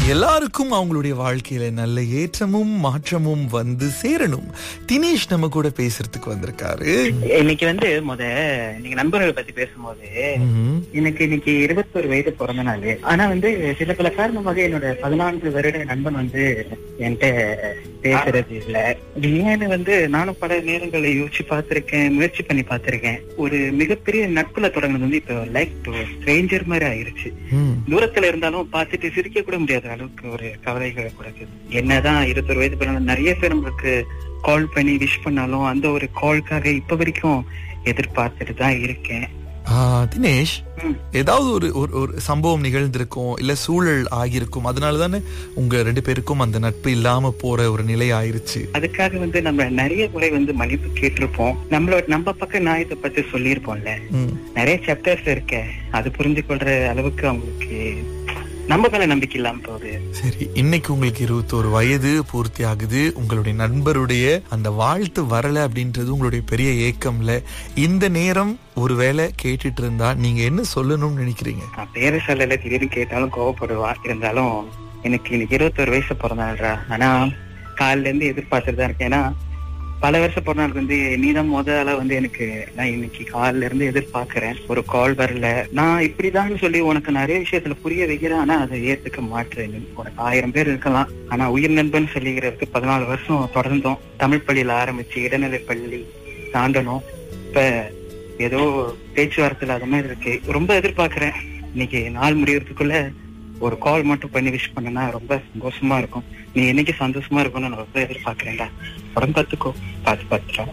எல்லாருக்கும் அவங்களுடைய வாழ்க்கையில நல்ல ஏற்றமும் மாற்றமும் வந்து சேரணும் தினேஷ் நம்ம கூட பேசுறதுக்கு வந்திருக்காரு இன்னைக்கு வந்து முத நீங்க நண்பர்களை பத்தி பேசும்போது ம்ஹும். எனக்கு இன்னைக்கு இருபத்தொரு வயது பிறந்த நாள் ஆனா வந்து சில பல காரணமாக என்னோட பதினான்கு வருட நண்பன் வந்து என்கிட்ட பேசுறது இல்ல இது ஏன்னு வந்து நானும் பல நேரங்களை யோசிச்சு பார்த்திருக்கேன் முயற்சி பண்ணி பார்த்திருக்கேன் ஒரு மிகப்பெரிய நட்புல தொடங்கினது வந்து இப்ப லைக் டு ஸ்ட்ரேஞ்சர் மாதிரி ஆயிருச்சு ம். தூரத்துல இருந்தாலும் பார்த்துட்டு சிரிக்க கூட முடியாத அளவுக்கு ஒரு கவலைகளை கொடுக்குது என்னதான் இருபத்தொரு வயது பிறந்த நிறைய பேர் நம்மளுக்கு கால் பண்ணி விஷ் பண்ணாலும் அந்த ஒரு கால்க்காக இப்ப வரைக்கும் எதிர்பார்த்துட்டு தான் இருக்கேன் ஆ, தினேஷ் ம். ஏதாவது ஒரு ஒரு ஒரு சம்பவம் நிகழ்ந்திருக்கும் இல்ல சூழல் ஆகியிருக்கும் அதனால தானே உங்க ரெண்டு பேருக்கும் அந்த நட்பு இல்லாம போற ஒரு நிலை ஆயிருச்சு அதுக்காக வந்து நம்ம நிறைய முறை வந்து மன்னிப்பு கேட்டிருப்போம் நம்மளோட நம்ம பக்கம் நான் இதை பத்தி சொல்லியிருப்போம்ல ம். நிறைய சாப்டர்ஸ் இருக்க அது புரிஞ்சு கொள்ற அளவுக்கு அவங்களுக்கு நம்ம மேல நம்பிக்கை இல்லாம போகுது சரி இன்னைக்கு உங்களுக்கு இருபத்தோரு வயது பூர்த்தி ஆகுது உங்களுடைய நண்பருடைய அந்த வாழ்த்து வரல அப்படின்றது உங்களுடைய பெரிய ஏக்கம்ல இந்த நேரம் ஒருவேளை கேட்டுட்டு இருந்தா நீங்க என்ன சொல்லணும்னு நினைக்கிறீங்க நான் பேரு சொல்லல திடீர்னு கேட்டாலும் கோவப்படுவா இருந்தாலும் எனக்கு இன்னைக்கு இருபத்தொரு வயசு பிறந்தாள்ரா ஆனா காலையில இருந்து எதிர்பார்த்துட்டு தான் இருக்கேன் ஏன்னா பல வருஷம் பிறந்தநாளுக்கு வந்து நீதான் முதல்ல வந்து எனக்கு நான் இன்னைக்கு காலையில இருந்து எதிர்பார்க்கிறேன் ஒரு கால் வரல நான் இப்படிதான் சொல்லி உனக்கு நிறைய விஷயத்துல புரிய வைக்கிறேன் ஆனா அதை ஏத்துக்க மாட்டேன் நீ. உனக்கு ஆயிரம் பேர் இருக்கலாம் ஆனா உயிர் நண்பன் சொல்லிக்கிறதுக்கு பதினாலு வருஷம் தொடர்ந்தோம் தமிழ் பள்ளியில ஆரம்பிச்சு இடைநிலை பள்ளி தாண்டணும் இப்ப ஏதோ பேச்சுவார்த்தையில அது மாதிரி இருக்கு ரொம்ப எதிர்பார்க்கிறேன் இன்னைக்கு நாள் முடியறதுக்குள்ள ஒரு கால் மட்டும் பண்ணி விஷ் பண்ணனா ரொம்ப சந்தோஷமா இருக்கும் நீ என்னைக்கு சந்தோஷமா இருக்கும்னு நான் ரொம்ப எதிர்பார்க்கிறேன்டா உடம்பு பார்த்துக்கோ பார்த்து பார்த்துட்டோம்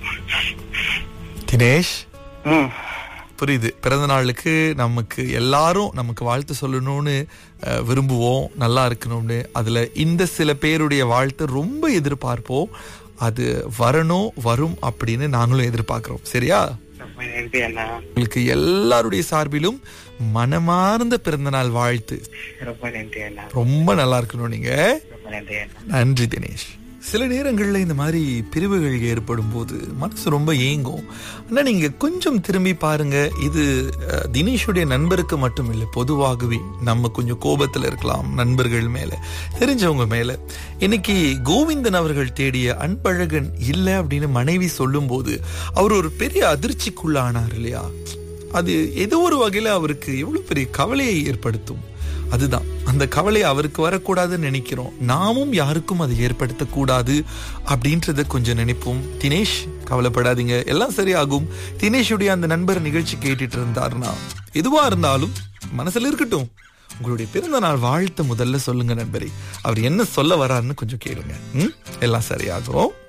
தினேஷ் ம் புரியுது பிறந்த நாளுக்கு நமக்கு எல்லாரும் நமக்கு வாழ்த்து சொல்லணும்னு அஹ், விரும்புவோம் நல்லா இருக்கணும்னு அதுல இந்த சில பேருடைய வாழ்த்து ரொம்ப எதிர்பார்ப்போம் அது வரணும் வரும் அப்படின்னு நாங்களும் எதிர்பார்க்கிறோம் சரியா ரொம்ப நன்றி அண்ணா உங்களுக்கு எல்லாருடைய சார்பிலும் மனமார்ந்த பிறந்தநாள் வாழ்த்து ரொம்ப நன்றி அண்ணா ரொம்ப நல்லா இருக்கணும் நீங்க ரொம்ப நன்றி அண்ணா நன்றி தினேஷ் சில நேரங்கள்ல இந்த மாதிரி பிரிவுகள் ஏற்படும் போது மனசு ரொம்ப ஏங்கும் ஆனா நீங்க கொஞ்சம் திரும்பி பாருங்க இது அஹ், தினேஷுடைய நண்பருக்கு மட்டும் இல்லை பொதுவாகவே நம்ம கொஞ்சம் கோபத்துல இருக்கலாம் நண்பர்கள் மேல தெரிஞ்சவங்க மேல இன்னைக்கு கோவிந்தன் அவர்கள் தேடிய அன்பழகன் இல்லை அப்படின்னு மனைவி சொல்லும்போது அவர் ஒரு பெரிய அதிர்ச்சிக்குள்ளானார் இல்லையா அது ஏதோ ஒரு வகையில அவருக்கு எவ்வளவு பெரிய கவலையை ஏற்படுத்தும் அதுதான் அந்த கவலை அவருக்கு வரக்கூடாதுன்னு நினைக்கிறோம் நாமும் யாருக்கும் அதை ஏற்படுத்தக்கூடாது அப்படின்றத கொஞ்சம் நினைப்போம் தினேஷ் கவலைப்படாதீங்க எல்லாம் சரியாகும் தினேஷுடைய அந்த நண்பர் நிகழ்ச்சி கேட்டுட்டு இருந்தாருன்னா எதுவா இருந்தாலும் மனசுல இருக்கட்டும் உங்களுடைய பிறந்த நாள் வாழ்த்து முதல்ல சொல்லுங்க நண்பரே அவர் என்ன சொல்ல வராருன்னு கொஞ்சம் கேளுங்க ம்? எல்லாம் சரியாகும்